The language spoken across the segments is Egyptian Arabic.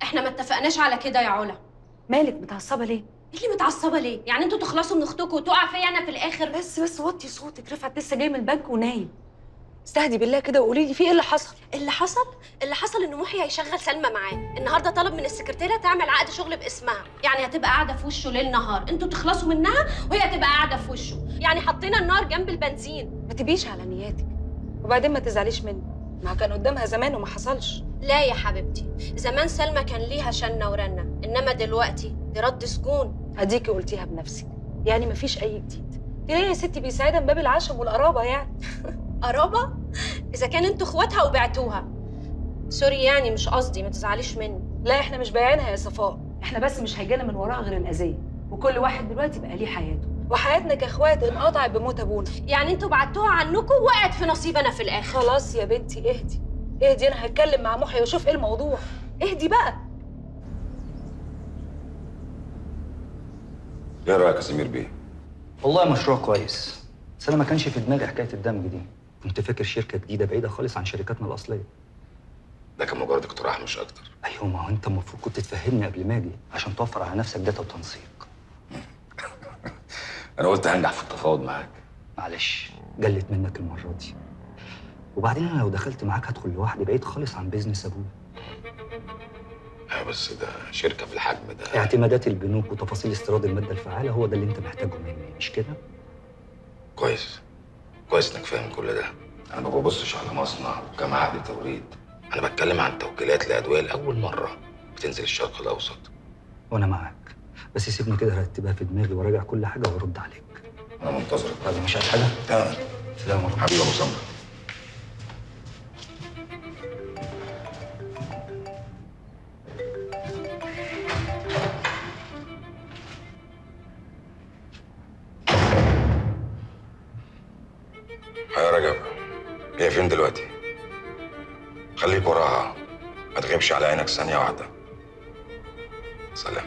احنا ما اتفقناش على كده يا علا مالك متعصبه ليه ايه اللي متعصبه ليه يعني انتوا تخلصوا من اختكم وتقع فيا انا في الاخر بس بس وطي صوتك رفعت لسه جاي من البنك ونايم استهدي بالله كده وقولي لي في ايه اللي حصل اللي حصل اللي حصل ان محي هيشغل سلمى معاه النهارده طلب من السكرتيره تعمل عقد شغل باسمها يعني هتبقى قاعده في وشه ليل نهار انتوا تخلصوا منها وهي هتبقى قاعده في وشه يعني حطينا النار جنب البنزين ما تبيش على نياتك وبعدين ما تزعليش مني ما كان قدامها زمان وما حصلش لا يا حبيبتي زمان سلمى كان ليها شنه ورنه انما دلوقتي دي رد سجون اديكي قلتيها بنفسك يعني ما فيش اي جديد دي ليه يا ستي بيساعدها من باب العشم والقرابه يعني قرابه اذا كان انتوا اخواتها وبعتوها سوري يعني مش قصدي ما تزعليش مني لا احنا مش بايعينها يا صفاء احنا بس مش هيجينا من وراها غير الاذيه وكل واحد دلوقتي بقى ليه حياته وحياتنا كاخوات انقطعت بموت ابونا يعني انتوا بعتوها عنكم وقعت في نصيبنا في الاخر خلاص يا بنتي اهدي اهدي انا هتكلم مع محي واشوف ايه الموضوع اهدي بقى ايه رايك يا سمير بيه؟ والله مشروع كويس بس انا ما كانش في دماغي حكايه الدمج دي كنت فاكر شركه جديده بعيده خالص عن شركاتنا الاصليه ده كان مجرد اقتراح مش اكتر ايوه ما هو انت المفروض كنت تفهمني قبل ما اجي عشان توفر على نفسك داتا وتنسيق انا قلت هنجح في التفاوض معاك معلش جلت منك المره دي وبعدين انا لو دخلت معاك هدخل لوحدي بعيد خالص عن بيزنس ابويا اه بس ده شركه في الحجم ده اعتمادات البنوك وتفاصيل استيراد الماده الفعاله هو ده اللي انت محتاجه مني مش كده كويس كويس انك فاهم كل ده انا ما ببصش على مصنع كما عقد توريد انا بتكلم عن توكيلات لادويه لاول مره بتنزل الشرق الاوسط وانا معاك بس سيبني كده ارتبها في دماغي وراجع كل حاجه وارد عليك انا منتظرك طيب مش عايز حاجه تمام سلام عليكم حبيبي ابو سمره يا رجب هي فين دلوقتي؟ خليك وراها ما تغيبش على عينك ثانية واحدة سلام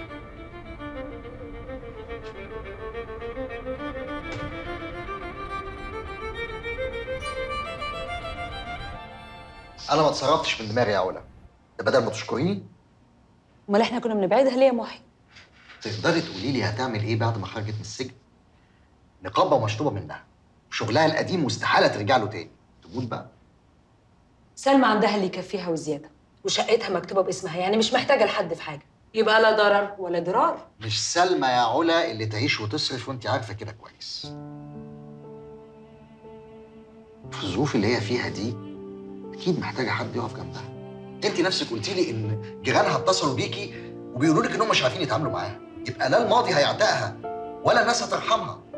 انا ما اتصرفتش من دماغي يا علا ده بدل ما تشكريني امال احنا كنا بنبعدها ليه يا محي تقدري تقولي لي هتعمل ايه بعد ما خرجت من السجن نقابه ومشطوبه منها شغلها القديم واستحاله ترجع له تاني تقول بقى سلمى عندها اللي يكفيها وزياده وشقتها مكتوبه باسمها يعني مش محتاجه لحد في حاجه يبقى لا ضرر ولا ضرار مش سلمى يا علا اللي تعيش وتصرف وانت عارفه كده كويس في الظروف اللي هي فيها دي اكيد محتاجه حد يقف جنبها انت نفسك قلتي لي ان جيرانها اتصلوا بيكي وبيقولوا لك انهم مش عارفين يتعاملوا معاها يبقى لا الماضي هيعتقها ولا الناس هترحمها